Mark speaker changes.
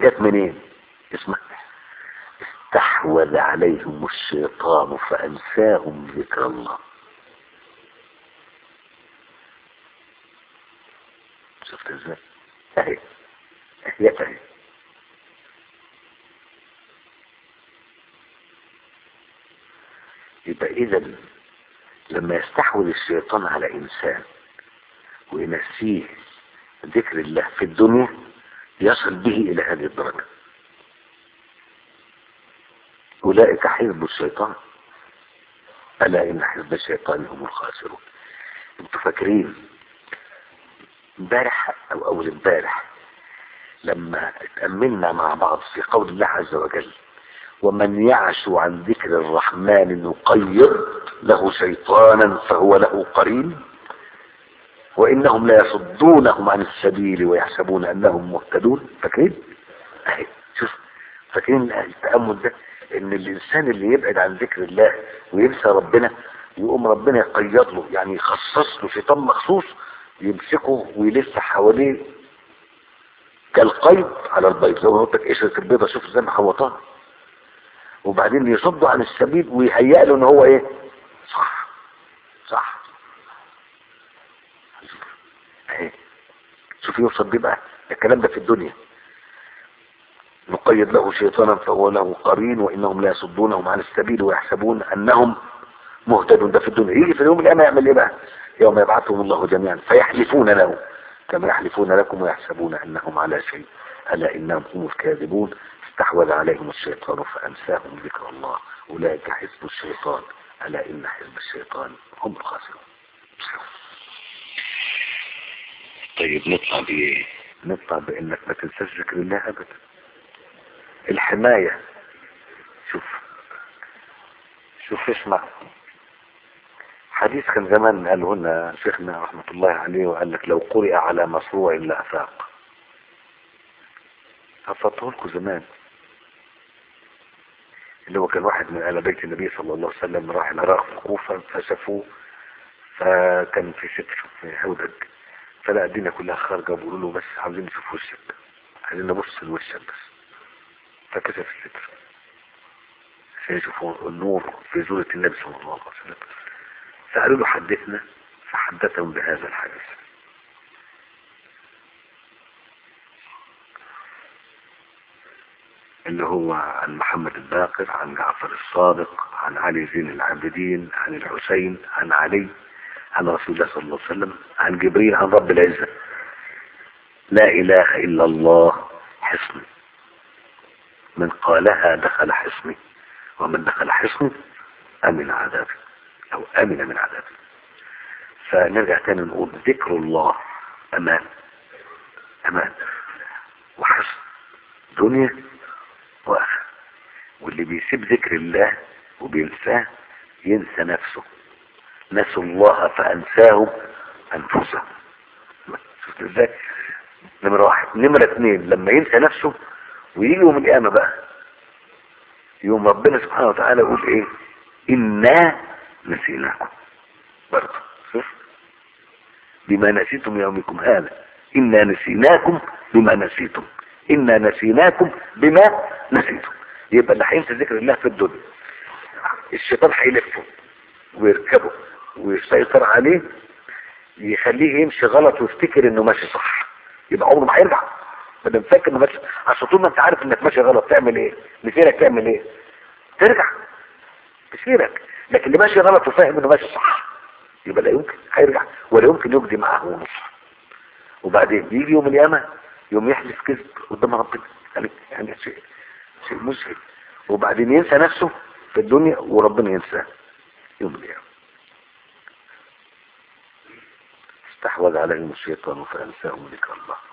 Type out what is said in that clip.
Speaker 1: جت منين اسمع استحوذ عليهم الشيطان فأنساهم ذكر الله شفت ازاي اهي اهي اهي يبقى اذا لما يستحوذ الشيطان على انسان وينسيه ذكر الله في الدنيا يصل به الى هذه الدرجة اولئك حزب الشيطان الا ان حزب الشيطان هم الخاسرون انتوا فاكرين امبارح او اول امبارح لما اتأملنا مع بعض في قول الله عز وجل ومن يعش عن ذكر الرحمن نقيض له شيطانا فهو له قرين وانهم لا يصدونهم عن السبيل ويحسبون انهم مهتدون فاكرين اهي شوف فاكرين التأمل ده ان الانسان اللي يبعد عن ذكر الله وينسى ربنا يقوم ربنا يقيض له يعني يخصص له شيطان مخصوص يمسكه ويلف حواليه كالقيد على البيض لو قلت لك قشرة البيضة شوف ازاي محوطاها وبعدين يصده عن السبيل ويهيأ له ان هو ايه صح صح اهي شوف يوصل بيه بقى الكلام ده في الدنيا نقيد له شيطانا فهو له قرين وانهم لا يصدونهم عن السبيل ويحسبون انهم مهتدون ده في الدنيا يجي في اليوم القيامه يعمل ايه بقى يوم يبعثهم الله جميعا فيحلفون له كما يحلفون لكم ويحسبون انهم على شيء الا انهم هم الكاذبون استحوذ عليهم الشيطان فانساهم ذكر الله اولئك حزب الشيطان الا ان حزب الشيطان هم الخاسرون طيب نطلع بايه نطلع بانك ما تنساش ذكر الله ابدا الحماية شوف شوف اسمع حديث كان زمان قاله لنا شيخنا رحمة الله عليه وقال لك لو قرئ على مصروع لأفاق حفظته لكم زمان اللي هو كان واحد من آل بيت النبي صلى الله عليه وسلم راح العراق في الكوفة فشافوه فكان في ستر في هودج فلقى الدنيا كلها خارجة بيقولوا له بس عاوزين نشوف وشك عايزين نبص لوشك بس فكشف الستر عشان يشوفوا النور في زورة النبي صلى الله عليه وسلم سألوا له حدثنا فحدثهم بهذا الحديث اللي هو عن محمد الباقر عن جعفر الصادق عن علي زين العابدين عن الحسين عن علي عن رسول الله صلى الله عليه وسلم عن جبريل عن رب العزة لا إله إلا الله حصن من قالها دخل حصني ومن دخل حصني أمن عذابي أو أمن من عذابي فنرجع تاني نقول ذكر الله أمان أمان وحصن دنيا وآخر واللي بيسيب ذكر الله وبينساه ينسى نفسه نسوا الله فأنساهم أنفسهم شفت ازاي نمرة واحد نمرة اثنين لما ينسى نفسه ويجي يوم القيامة بقى يوم ربنا سبحانه وتعالى يقول ايه إنا نسيناكم برضه شوف بما نسيتم يومكم هذا إنا نسيناكم بما نسيتم إنا نسيناكم بما نسيتم يبقى اللي هينسى ذكر الله في الدنيا الشيطان هيلفه ويركبه ويسيطر عليه يخليه يمشي غلط ويفتكر انه ماشي صح يبقى عمره ما هيرجع بدل فاكر انه ماشي عشان طول ما انت عارف انك ماشي غلط تعمل ايه مسيرك تعمل ايه ترجع مسيرك لكن اللي ماشي غلط وفاهم انه ماشي صح يبقى لا يمكن هيرجع ولا يمكن يجدي معه ونصح وبعدين يجي يوم القيامه يوم يحلف كذب قدام ربنا يعني يعني شيء شيء مزعج وبعدين ينسى نفسه في الدنيا وربنا ينساه يوم القيامه استحوذ عليهم الشيطان فانساهم ذكر الله